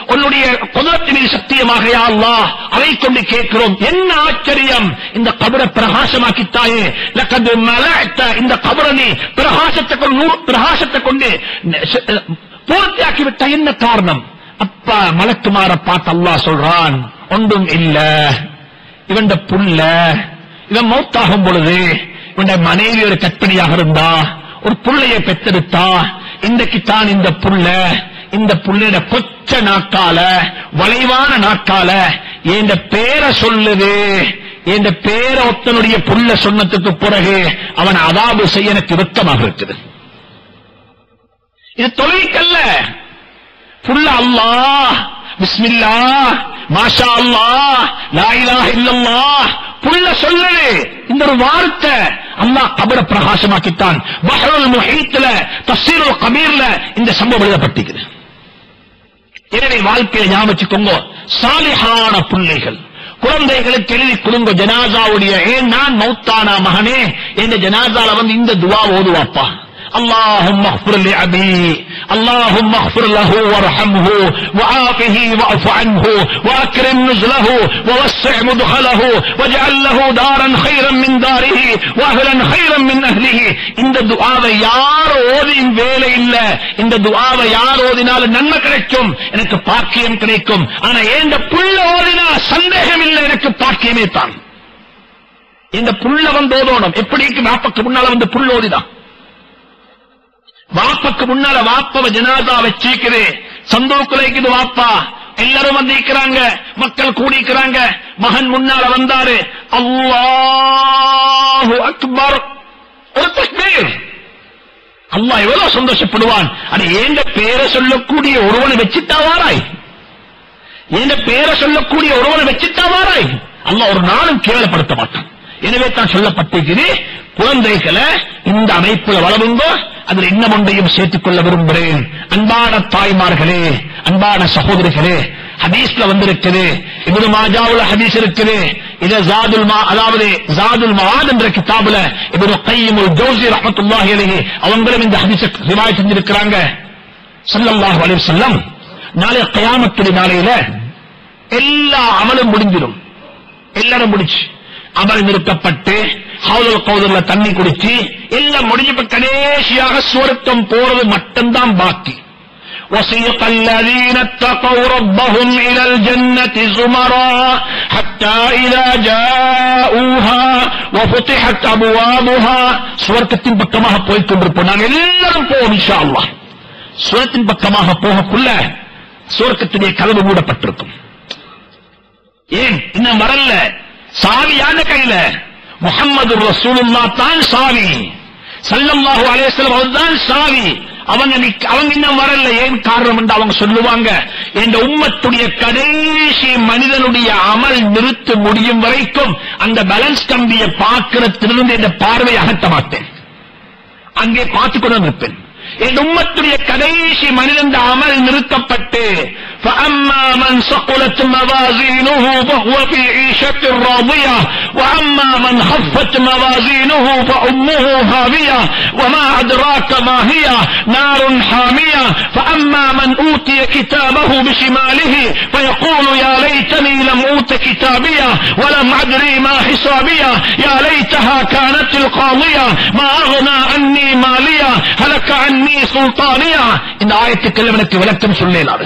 உன்னுடைய குதிரத்தின் மீது சத்தியமாக யா அல்லாஹ் அதை கொண்டு கேட்கிறோம் என்ன ஆச்சரியம் இந்த கபரை பிரகாசமாக்கித்தாயே லக்கது மலஅத்த இந்த கபரை நீ பிரகாசத்தை கொண்டு நூறு பிரகாசத்தை கொண்டு பூர்த்தியாக்கி விட்ட என்ன காரணம் அப்பா மலக்குமார பார்த்து அல்லாஹ் சொல்றான் ஒன்றும் இல்ல இவன் புள்ள இவன் மௌத்தாகும் பொழுது இவன் மனைவி ஒரு கற்பிணியாக இருந்தா ஒரு புள்ளைய பெத்தெடுத்தா இன்றைக்கு தான் இந்த புள்ள இந்த புள்ளையோட கொச்ச நாக்கால வளைவான நாக்கால என் பேரை சொல்லுது என் பேரை ஒத்தனுடைய புள்ள சொன்னதுக்கு பிறகு அவன் அதாபு செய்ய எனக்கு வெட்கமாக இருக்குது இது தொழிற்கல்ல புள்ள அல்லாஹ் பிஸ்மில்லா மாஷா அல்லாஹ் லா இலாஹ இல்லல்லாஹ் புள்ள சொல்லு இந்த ஒரு வார்த்தை அல்லாஹ் கபர பிரகாசமாக்கித்தான் பஹ்ருல் முஹீத்ல தஃசீருல் கபீர்ல இந்த சம்பவம் எழுதப்பட்டிருக்குது எனவே வாழ்க்கையை ஞாபகம் வச்சுக்கோங்க சாலிஹான பிள்ளைகள் குழந்தைகளுக்கு எழுதி கொடுங்க ஜனாசாவுடைய ஏன் நான் மௌத்தானா மகனே என்ற ஜனாசால வந்து இந்த துவா ஓதுவாப்பா اللهم اغفر لأبي اللهم اغفر له وارحمه وعافه واعف عنه واكرم نزله ووسع مدخله واجعل له دارا خيرا من داره واهلا خيرا من اهله இந்த துஆவை யார் ஓதியும் வேலை இல்ல இந்த துஆவை யார் ஓதினாலும் நன்மை கிடைக்கும் எனக்கு பாக்கியம் கிடைக்கும் ஆனா ஏந்த புள்ள ஓதினா சந்தேகம் இல்லை எனக்கு பாக்கியமே தான் இந்த புள்ள வந்து ஓதோணும் எப்படி வாப்பக்கு முன்னால வந்து புள்ள ஓதிதான் வாப்பக்கு முன்னால வாப்பவ ஜனாதா வச்சிருக்குது சந்தோக்குல இருக்குது வாப்பா எல்லாரும் வந்து இருக்கிறாங்க மக்கள் கூடிக்கிறாங்க மகன் முன்னால வந்தாரு அல்லாஹு அக்பர் ஒரு தக்பீர் அல்லாஹ் எவ்வளவு சந்தோஷப்படுவான் அட ஏண்ட பேரை சொல்லக்கூடிய ஒருவனை வச்சுட்டா வாராய் ஏண்ட பேரை சொல்லக்கூடிய ஒருவனை வச்சுட்டா வாராய் அல்லாஹ் ஒரு நாளும் கேவலப்படுத்த மாட்டான் எனவே தான் சொல்லப்பட்டிருக்குது குழந்தைகளை இந்த அமைப்புல வளருங்கோ அதில் இன்னும் ஒன்றையும் சேர்த்துக் கொள்ள விரும்புகிறேன் அன்பான தாய்மார்களே அன்பான சகோதரிகளே ஹதீஸ்ல வந்திருக்குது இப்னு மாஜாவுல ஹதீஸ் இருக்குது இது ஜாதுல் மா அதாவது ஜாதுல் மவாத் என்ற கிதாபுல இப்னு கையிமுல் ஜௌசி ரஹ்மத்துல்லாஹி அலைஹி அவங்களும் இந்த ஹதீஸை ரிவாயத் செஞ்சிருக்கிறாங்க ஸல்லல்லாஹு அலைஹி வஸல்லம் நாளை கியாமத்துடைய நாளையில எல்லா அமலும் முடிஞ்சிடும் எல்லாரும் முடிச்சு அமல் நிறுத்தப்பட்டு ஹவுதல் கௌதல்ல தண்ணி குடிச்சு எல்லாம் முடிஞ்ச கடைசியாக சுவர்க்கம் போறது மட்டும்தான் பாக்கி وسيق الذين اتقوا ربهم إلى الجنة زمرا حتى إذا جاءوها وفتحت أبوابها சுவர்க்கத்தின் பக்கமாக போய்க் கொண்டிருப்போம் நாங்கள் எல்லாரும் போவோம் இன்ஷா அல்லாஹ் சுவர்க்கத்தின் பக்கமாக போகக்குள்ள சுவர்க்கத்துடைய கதவு மூடப்பட்டிருக்கும் ஏன் இன்னும் வரல சாவி யார கையில முகம்மது ரசூலுல்லா தான் சாவி சல்லல்லாஹு அலைஹிஸ்ஸலாம் அவர்தான் சாவி அவங்க நிக்க- அவங்க இன்னும் வரல ஏன் காரணம் என்று அவங்க சொல்லுவாங்க இந்த உம்மத்துடைய கடைசி மனிதனுடைய அமல் நிறுத்த முடியும் வரைக்கும் அந்த பேலன்ஸ் கம்பியை பார்க்கிறதிலிருந்து இந்த பார்வை அகற்ற மாட்டேன் அங்கே பார்த்துக் கொண்டு இருப்பேன் என் உம்மத்துடைய கடைசி மனிதன் அமல் நிறுத்தப்பட்டு فأما من ثقلت موازينه فهو في عيشة راضية وأما من خفت موازينه فأمه هاوية وما أدراك ما هي نار حامية فأما من أوتي كتابه بشماله فيقول يا ليتني لم أوت كتابية ولم أدري ما حسابية يا ليتها كانت القاضية ما أغنى عني مالية هلك عني سلطانية இந்த ஆயத்துக்கள் எனக்கு விளக்கம் சொல்லேனாரு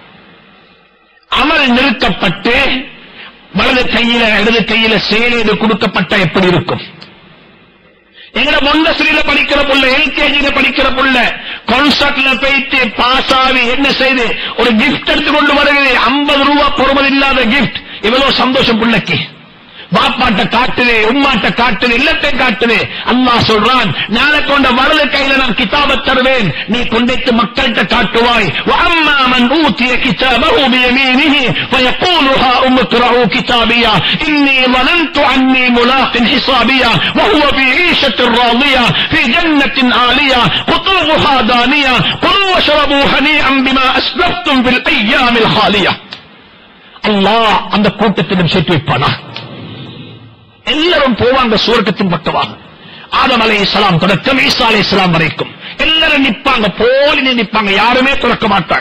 அமல் நிறுத்தப்பட்டு வலது கையில இடது கையில செயலீடு கொடுக்கப்பட்ட எப்படி இருக்கும் எங்கட மொண்டஸ்ரீல படிக்கிற புள்ள எல்கேஜில படிக்கிற புள்ள கான்சர்ட்ல போயிட்டு பாஸ் ஆகி என்ன செய்து ஒரு கிஃப்ட் எடுத்து கொண்டு வருகிறது ஐம்பது ரூபாய் பொறுமதி இல்லாத கிஃப்ட் இவ்வளவு சந்தோஷம் புள்ளைக்கு பாப்பாட்ட காட்டுது உம்மாட்ட காட்டுது இல்லத்தை காட்டுது அல்லாஹ் சொல்றான் நாளை கொண்ட வலது கையில நான் கிதாபை தருவேன் நீ கொண்டைத்து மக்கள்கிட்ட காட்டுவாய் وَأَمَّا مَنْ أُوتِيَ كِتَابَهُ بِيَمِينِهِ فَيَقُولُ هَاؤُمُ اقْرَءُوا كِتَابِيَهْ إِنِّي ظَنَنْتُ أَنِّي مُلَاقٍ حِسَابِيَهْ وَهُوَ فِي عِيشَةٍ رَاضِيَةٍ فِي جَنَّةٍ عَالِيَةٍ قُطُوفُهَا دَانِيَةٌ كُلُوا وَاشْرَبُوا هَنِيئًا بِمَا أَسْلَفْتُمْ فِي الْأَيَّامِ الْخَالِيَةِ அல்லாஹ் அந்த கூட்டத்திலும் சேர்த்து வைப்பானா எல்லாரும் போவாங்க சுவர்க்கத்தின் பக்கமாக ஆதம் அலை இஸ்லாம் தொடக்கம் ஈசா அலை இஸ்லாம் வரைக்கும் எல்லாரும் நிப்பாங்க போலி நிப்பாங்க யாருமே துறக்க மாட்டாங்க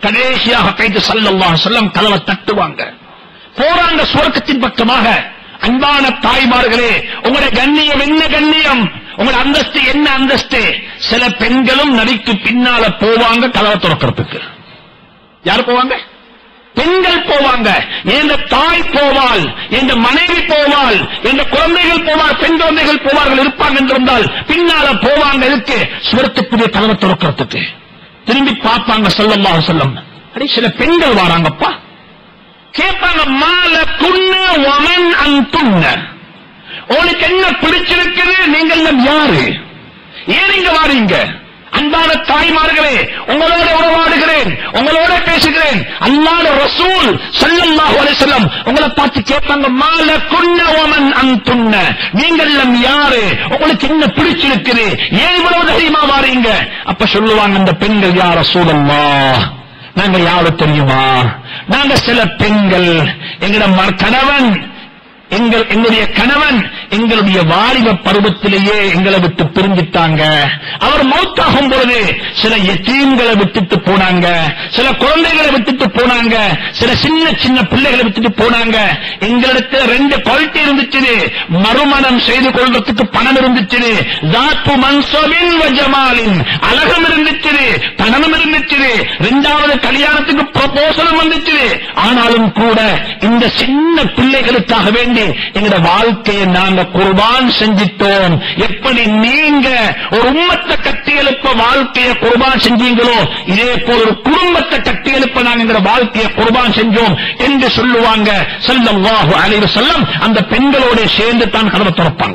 கடைசியாக கைது சல்லல்லாஹு செல்லம் கதவை தட்டுவாங்க போறாங்க சுவர்க்கத்தின் பக்கமாக அன்பான தாய்மார்களே உங்களுடைய கண்ணியம் என்ன கண்ணியம் உங்களோட அந்தஸ்து என்ன அந்தஸ்து சில பெண்களும் நடிக்கு பின்னால போவாங்க கதவை திறக்கிறதுக்கு யார் போவாங்க பெண்கள் போவாங்க எந்த தாய் போவாள் எந்த மனைவி போவாள் எந்த குழந்தைகள் போவார் பெண் குழந்தைகள் போவார்கள் இருப்பாங்க என்றிருந்தால் பின்னால போவாங்க இதுக்கு சுவரத்துக்குரிய கதவை திறக்கிறதுக்கு திரும்பி பார்ப்பாங்க சொல்லல்லாஹு செல்லம் அடி சில பெண்கள் வராங்கப்பா கேட்பாங்க மால குன்ன ஒமன் அந்துன்ன உனக்கு என்ன பிடிச்சிருக்குது நீங்கள் யாரு ஏன் இங்க வாரீங்க அன்பான தாய்மார்களே உங்களோட உறவாடுகிறேன் உங்களோட பேசுகிறேன் அல்லாத ரசூல் ஸல்லல்லாஹு அலைஹி வஸல்லம் உங்களை பார்த்து கேட்பாங்க மால குன்ன ஒமன் அந்துன்ன நீங்கள் எல்லாம் யாரு உங்களுக்கு என்ன பிடிச்சிருக்குது ஏன் இவ்வளவு தைரியமா வாரீங்க அப்ப சொல்லுவாங்க அந்த பெண்கள் யார் ரசூலல்லாஹ் நாங்க யாரு தெரியுமா நாங்க சில பெண்கள் எங்கட ம- கணவன் எங்கள் எங்களுடைய கணவன் எங்களுடைய வாலிப பருவத்திலேயே எங்களை விட்டு பிரிஞ்சிட்டாங்க அவர் மௌத்தாகும் பொழுது சில எத்தீம்களை விட்டுட்டு போனாங்க சில குழந்தைகளை விட்டுட்டு போனாங்க சில சின்ன சின்ன பிள்ளைகளை விட்டுட்டு போனாங்க எங்களிடத்துல ரெண்டு குவாலிட்டி இருந்துச்சு மறுமணம் செய்து கொள்வதற்கு பணம் இருந்துச்சு தாத்து மன்சோவின் வஜமாலின் அழகம் இருந்துச்சு பணமும் இருந்துச்சு ரெண்டாவது கல்யாணத்துக்கு ப்ரொபோசலும் வந்துச்சு ஆனாலும் கூட இந்த சின்ன பிள்ளைகளுக்காக வேண்டி எங்களோட வாழ்க்கையை நாங்க குர்பான் செஞ்சிட்டோம் எப்படி நீங்க ஒரு உம்மத்தை கட்டியெழுப்ப வாழ்க்கையை குர்பான் செஞ்சீங்களோ இதே போல ஒரு குடும்பத்தை கட்டியெழுப்ப நாங்க எங்களோட வாழ்க்கையை குர்பான் செஞ்சோம் என்று சொல்லுவாங்க ஸல்லல்லாஹு அலைஹி வஸல்லம் அந்த பெண்களோட சேர்ந்து தான் கதவை திறப்பாங்க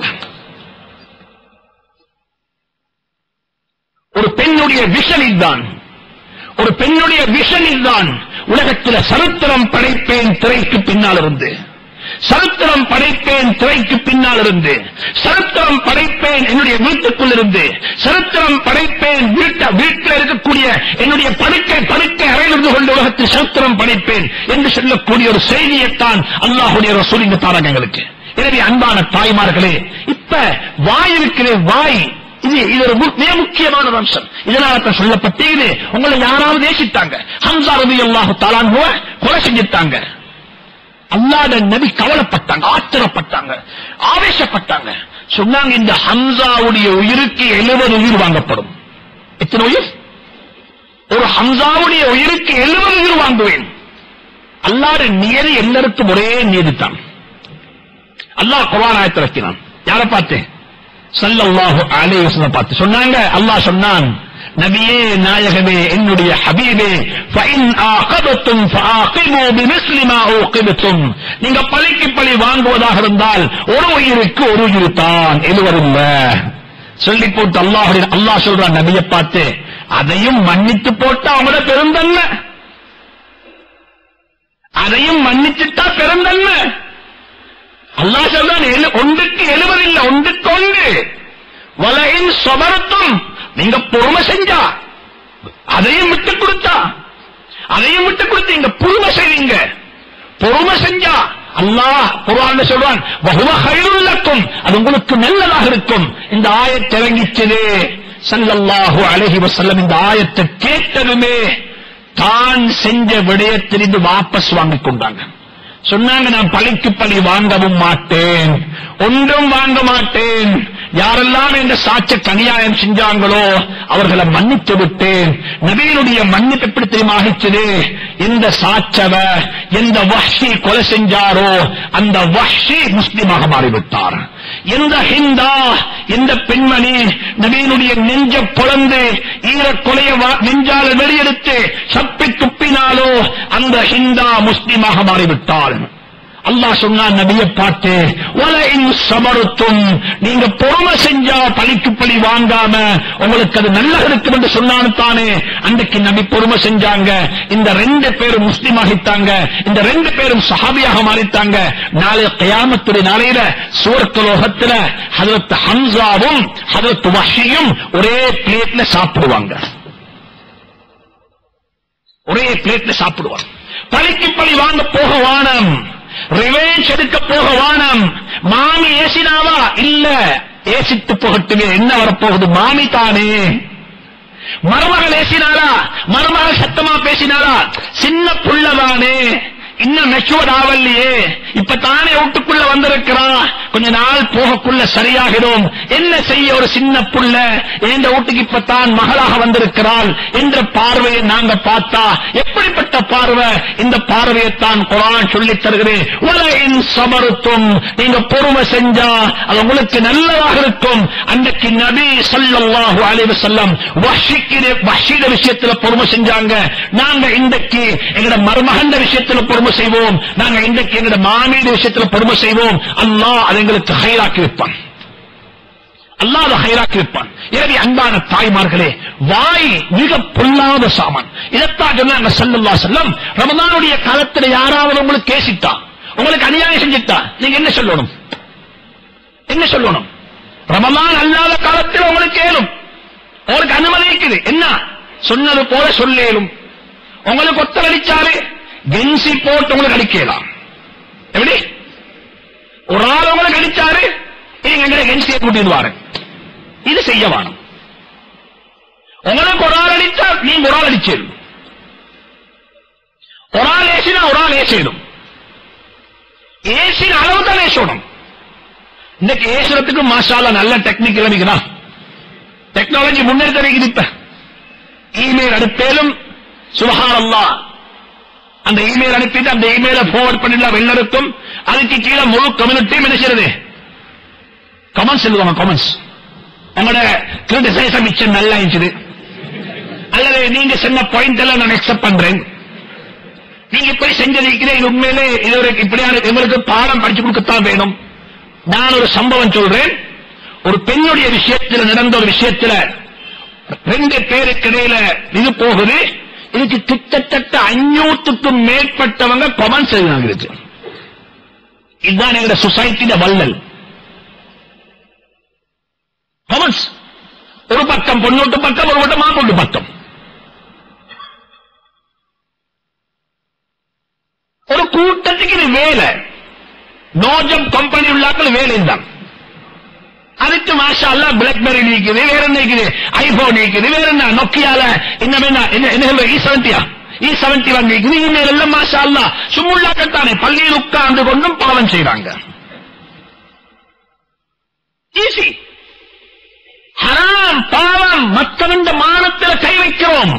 ஒரு பெண்ணுடைய விஷன் இதுதான் ஒரு பெண்ணுடைய விஷன் இதுதான் உலகத்தில் சரித்திரம் படைப்பேன் திரைக்கு பின்னால் இருந்து சரித்திரம் படைப்பேன் திரைக்கு பின்னால் இருந்து சரித்திரம் படைப்பேன் என்னுடைய வீட்டுக்குள் இருந்து சரித்திரம் படைப்பேன் வீட்ட வீட்டில் இருக்கக்கூடிய என்னுடைய படுக்கை படுக்கை அறையில் இருந்து கொண்டு உலகத்தில் சரித்திரம் படைப்பேன் என்று சொல்லக்கூடிய ஒரு செய்தியைத்தான் அல்லாஹுடைய ரசூல் இங்கு தாராங்க எங்களுக்கு எனவே அன்பான தாய்மார்களே இப்ப வாய் இருக்கிற வாய் இது இது ஒரு மு- மிக முக்கியமான ஒரு அம்சம் இதனால தான் சொல்லப்பட்டு இது உங்களை யாராவது நேசித்தாங்க ஹம்சா ரவி அல்லாஹு தாலான் கொலை செஞ்சுட்டாங்க அல்லாத நபி கவலைப்பட்டாங்க ஆத்திரப்பட்டாங்க ஆவேசப்பட்டாங்க சொன்னாங்க இந்த ஹம்சாவுடைய உயிருக்கு எழுபது உயிர் வாங்கப்படும் எத்தனை உயிர் ஒரு ஹம்சாவுடைய உயிருக்கு எழுபது உயிர் வாங்குவேன் அல்லாத நியதி எல்லாருக்கும் ஒரே நீதி தான் அல்லாஹ் குர்ஆன் ஆயத்தை வைக்கிறான் யாரை பார்த்து ஸல்லல்லாஹு அலைஹி வஸல்லம் பார்த்து சொன்னாங்க அல்லாஹ் சொன்னான் நபியே நாயகமே என்னுடைய ஹபீபே ஃபைன் ஆகபத்தும் ஃபஆகிபு பிமிஸ்லி மா ஊகிபத்தும் நீங்க பழிக்கு பழி வாங்குவதாக இருந்தால் ஒரு உயிருக்கு ஒரு உயிர் தான் எழுவதில்ல சொல்லி போட்டு அல்லாஹ் அல்லாஹ் சொல்றான் நபியை பார்த்து அதையும் மன்னித்து போட்டா அவங்களோட பெருந்தன்மை அதையும் மன்னிச்சுட்டா பெருந்தன்மை அல்லாஹ் சொல்றான் எழு- ஒன்றுக்கு எழுவதில்லை ஒன்றுக்கு ஒன்று வலையின் சொபரத்தும் நீங்க பொறுமை செஞ்சா அதையும் விட்டு கொடுத்தா அதையும் விட்டு கொடுத்தீங்க பொறுமை செய்வீங்க பொறுமை செஞ்சா அல்லாஹ் குர்ஆன்ல சொல்றான் வஹுவ கைருல் லக்கும் அது உங்களுக்கு நல்லதாக இருக்கும் இந்த ஆயத் இறங்கிச்சது ஸல்லல்லாஹு அலைஹி வஸல்லம் இந்த ஆயத்தை கேட்டதுமே தான் செஞ்ச விடயத்திலிருந்து வாபஸ் வாங்கிக் கொண்டாங்க சொன்னாங்க நான் பழிக்கு பழி வாங்கவும் மாட்டேன் ஒன்றும் வாங்க மாட்டேன் யாரெல்லாம் இந்த சாட்ச கனியாயம் செஞ்சாங்களோ அவர்களை மன்னித்து விட்டேன் நபியினுடைய மன்னிப்பு எப்படி தெரியுமா ஆகிச்சது எந்த சாட்சவ எந்த வஹ்ஷி கொலை செஞ்சாரோ அந்த வஹ்ஷி முஸ்லிமாக மாறிவிட்டார் எந்த ஹிந்தா எந்த பெண்மணி நபியினுடைய நெஞ்ச பொழந்து ஈர கொலைய வா- நெஞ்சால வெளியெடுத்து சப்பி துப்பினாலோ அந்த ஹிந்தா முஸ்லிமாக மாறிவிட்டாள் அல்லாஹ் சொன்னான் நபியை பார்த்து வலையின் சமருத்தும் நீங்க பொறுமை செஞ்சா பழிக்கு பழி வாங்காம உங்களுக்கு அது நல்ல இருக்கும் என்று சொன்னான் தானே அன்றைக்கு நபி பொறுமை செஞ்சாங்க இந்த ரெண்டு பேரும் முஸ்லீம் ஆகிட்டாங்க இந்த ரெண்டு பேரும் சஹாபியாக மாறிட்டாங்க நாளை கயாமத்துடைய நாளையில சுவர்க்கலோகத்துல ஹதரத் ஹம்சாவும் ஹதரத் வஹியும் ஒரே பிளேட்ல சாப்பிடுவாங்க ஒரே பிளேட்ல சாப்பிடுவாங்க பழிக்கு பழி வாங்க போக வானம் ரிவேஞ்ச் எடுக்க போக வானம் மாமி ஏசினாவா இல்ல ஏசித்து போகட்டுமே என்ன வரப்போகுது மாமி தானே மருமகள் ஏசினாரா மருமகள் சத்தமா பேசினாரா சின்ன புள்ளதானே இன்னும் மெச்சுவர்ட் ஆவல்லையே இப்ப தானே வீட்டுக்குள்ள வந்திருக்கிறான் கொஞ்ச நாள் போகக்குள்ள சரியாகிடும் என்ன செய்ய ஒரு சின்ன புள்ள எந்த வீட்டுக்கு இப்பதான் மகளாக வந்திருக்கிறாள் என்ற பார்வையை நாங்க பார்த்தா எப்படிப்பட்ட பார்வை இந்த பார்வையைத்தான் குரான் சொல்லித் தருகிறேன் உலகின் சமருத்தும் நீங்க பொறுமை செஞ்சா அது உங்களுக்கு நல்லதாக இருக்கும் அன்றைக்கு நபி ஸல்லல்லாஹு அலைஹி வஸல்லம் வஹ்ஷிக்கிற வஹ்ஷிட விஷயத்துல பொறுமை செஞ்சாங்க நாங்க இன்றைக்கு எங்கட மருமகண்ட விஷயத்துல பொறுமை செய்வோம் நாங்க இன்றைக்கு எங்கட மாமீடு விஷயத்துல பொறுமை செய்வோம் அல்லாஹ் அதை எங்களுக்கு ஹைராக்கி வைப்பான் அல்லாஹ் அதை ஹைராக்கி வைப்பான் எனவே அன்பான தாய்மார்களே வாய் மிக பொல்லாத சாமான் இதைத்தான் சொன்னாங்க ஸல்லல்லாஹு அலைஹி வஸல்லம் ரமதானுடைய காலத்துல யாராவது உங்களுக்கு கேசிட்டா உங்களுக்கு அநியாயம் செஞ்சிட்டா நீங்க என்ன சொல்லணும் என்ன சொல்லணும் ரமலான் அல்லாத காலத்தில் உங்களுக்கு ஏலும் உங்களுக்கு அனுமதி இருக்குது என்ன சொன்னது போல சொல்லேலும் உங்களுக்கு ஒத்தரடிச்சாரு கென்சி போட்டு உங்களுக்கு அடிக்கலாம் எப்படி ஒரு ஆள் உங்களுக்கு அடிச்சாரு நீங்க எங்க கென்சியை கூட்டிட்டு வாரு இது செய்ய வேணும் உங்களுக்கு ஒரு ஆள் அடிச்சா நீங்க ஒரு ஆள் அடிச்சிடும் ஒரு ஆள் ஏசினா ஒரு ஆள் ஏசிடும் ஏசின அளவு தான் ஏசணும் இன்னைக்கு ஏசுறதுக்கு மாஷால நல்ல டெக்னிக் இருக்குதா டெக்னாலஜி முன்னேற்ற வைக்குது இப்ப இமெயில் அனுப்பேலும் சுபஹானல்லா அந்த இமெயில் அனுப்பிட்டு அந்த இமெயில forward பண்ணிடலாம் வெள்ளருக்கும் அதுக்கு கீழே முழு கம்யூனிட்டியும் என்ன செய்யறது கமெண்ட்ஸ் எழுதுவாங்க கமெண்ட்ஸ் உங்களோட கிரிட்டிசைசம் மிச்சம் நல்லா இருந்துச்சு அல்லது நீங்க சொன்ன பாயிண்ட் எல்லாம் நான் அக்செப்ட் பண்றேன் நீங்க இப்படி செஞ்சிருக்கிறேன் இது உண்மையிலே இது ஒரு இப்படியான எங்களுக்கு பாடம் படிச்சு கொடுக்கத்தான் வேணும் நான் ஒரு சம்பவம் சொல்றேன் ஒரு பெண்ணுடைய விஷயத்தில் நடந்த ஒரு விஷயத்துல ரெண்டு பேருக்கு இடையில இது போகுது இதுக்கு கிட்டத்தட்ட அஞ்சூத்துக்கும் மேற்பட்டவங்க கமெண்ட்ஸ் எழுதினாங்க இதுக்கு இதுதான் எங்க சொசைட்டியில வள்ளல் கமெண்ட்ஸ் ஒரு பக்கம் பொண்ணோட்டு பக்கம் ஒரு பக்கம் மாப்பொட்டு பக்கம் ஒரு கூட்டத்துக்கு இது வேலை நோஜம் கம்பெனி உள்ளாக்கள் வேலை தான் அதுக்கு மாஷா அல்லா பிளாக்பெரி நீக்குது வேற என்ன இருக்குது ஐபோன் நீக்குது வேற என்ன நொக்கியால என்ன என்ன என்ன என்ன இ செவன்டியா இ செவன்டி ஒன் நீக்குது இமெயில் எல்லாம் மாஷா அல்லா சும்முள்ளாக்கத்தானே பள்ளியில் உட்கார்ந்து கொண்டும் பாவம் செய்றாங்க ஈஸி ஹராம் பாவம் மற்றவன் மானத்துல கை வைக்கிறோம்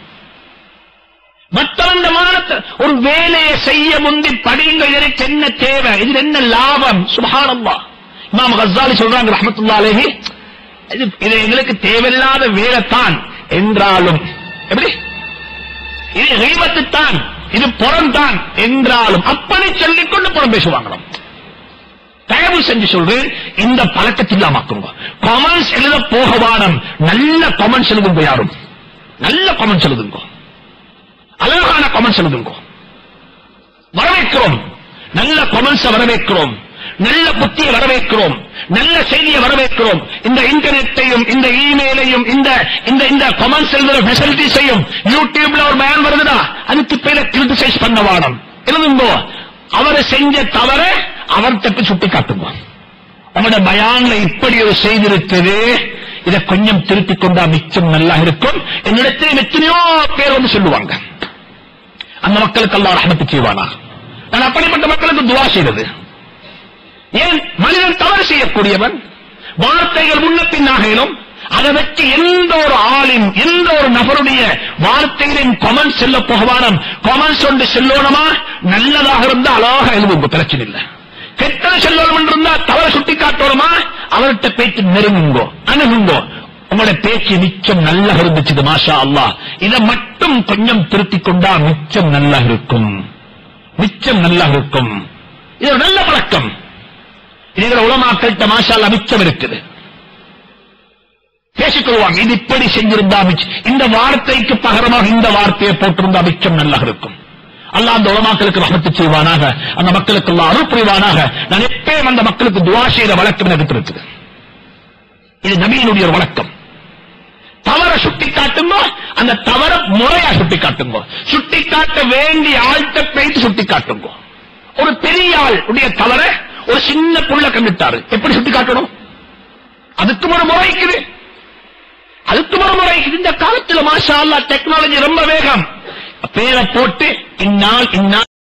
மற்றவன் மானத்தை ஒரு வேலையை செய்ய முந்தி படிங்க இதற்கு என்ன தேவை இதுல என்ன லாபம் சுபஹானல்லா இமாம் கஸ்ஸாலி சொல்றாங்க ரஹ்மத்துல்லாஹி அலைஹி இது இது எங்களுக்கு தேவையில்லாத வேலை தான் என்றாலும் எப்படி இது ரீபத்து தான் இது புறம் தான் என்றாலும் அப்படி சொல்லிக்கொண்டு புறம் பேசுவாங்களாம் தயவு செஞ்சு சொல்றேன் இந்த பழக்கத்தில் இல்லாமக்குங்க கமெண்ட்ஸ் எழுத போக வானம் நல்ல கமெண்ட்ஸ் எழுதுங்க யாரும் நல்ல கமெண்ட்ஸ் எழுதுங்க அழகான கமெண்ட்ஸ் எழுதுங்க வரவேற்கிறோம் நல்ல கமெண்ட்ஸ் வரவேற்கிறோம் நல்ல புத்தியை வரவேற்கிறோம் நல்ல செய்தியை வரவேற்கிறோம் இந்த இன்டர்நெட்டையும் இந்த இமெயிலையும் இந்த இந்த இந்த கமெண்ட்ஸ் எழுதுற ஃபெசிலிட்டிஸையும் யூடியூப்ல ஒரு பயன் வருதுடா அதுக்கு பேர கிரிட்டிசைஸ் பண்ண வாடம் எழுதுங்கோ அவர் செஞ்ச தவற அவர் தப்பி சுட்டி காட்டுங்க உங்களோட பயான்ல இப்படி ஒரு செய்தி இருக்குது இதை கொஞ்சம் திருத்திக் கொண்டா மிச்சம் நல்லா இருக்கும் என்னிடத்தில் எத்தனையோ பேர் வந்து சொல்லுவாங்க அந்த மக்களுக்கு எல்லாம் ரஹமத்து செய்வானா நான் அப்படிப்பட்ட மக்களுக்கு துவா செய்வது ஏன் மனிதன் தவறு செய்யக்கூடியவன் வார்த்தைகள் முன்ன பின்னாகிலும் அதை வச்சு எந்த ஒரு ஆளின் எந்த ஒரு நபருடைய வார்த்தைகளின் கொமன்ஸ் செல்ல போகவானம் கொமன்ஸ் ஒன்று செல்லணுமா நல்லதாக இருந்தா அழகாக எழுதுங்க பிரச்சனை இல்லை கெட்டது செல்லணும் இருந்தா தவறு சுட்டி காட்டணுமா அவர்கிட்ட பேச்சு நெருங்குங்கோ அணுகுங்கோ உங்களோட பேச்சு மிச்சம் நல்லா இருந்துச்சு மாஷா அல்லாஹ் இதை மட்டும் கொஞ்சம் திருத்திக் கொண்டா மிச்சம் நல்லா இருக்கும் மிச்சம் நல்லா இருக்கும் இது ஒரு நல்ல பழக்கம் இதுகிற உலமாக்கள்கிட்ட மாஷா அல்லாஹ் மிச்சம் இருக்குது பேசிக்கொள்வாங்க இது இப்படி செஞ்சிருந்தா மிச்சம் இந்த வார்த்தைக்கு பகரமாக இந்த வார்த்தையை போட்டிருந்தா மிச்சம் நல்லா இருக்கும் அல்லாஹ் அந்த உலமாக்களுக்கு ரஹத்து செய்வானாக அந்த மக்களுக்கு எல்லாம் அருள் புரிவானாக நான் எப்பயும் அந்த மக்களுக்கு துவா செய்த வழக்கம் எனக்கு இருக்குது இது நபியினுடைய ஒரு வழக்கம் தவற சுட்டி காட்டுங்க அந்த தவற முறையா சுட்டி காட்டுங்க சுட்டி காட்ட வேண்டிய ஆழ்த்த பேய்த்து சுட்டி காட்டுங்க ஒரு பெரிய ஆள் உடைய தவற ஒரு சின்ன புள்ள கண்டுட்டாரு எப்படி சுட்டி காட்டணும் அதுக்கும் ஒரு முறை இருக்குது அதுக்கு மறுமுறை இந்த காலத்துல மாஷா அல்லாஹ் டெக்னாலஜி ரொம்ப வேகம் பேரை போட்டு இந்நாள் இந்நாள்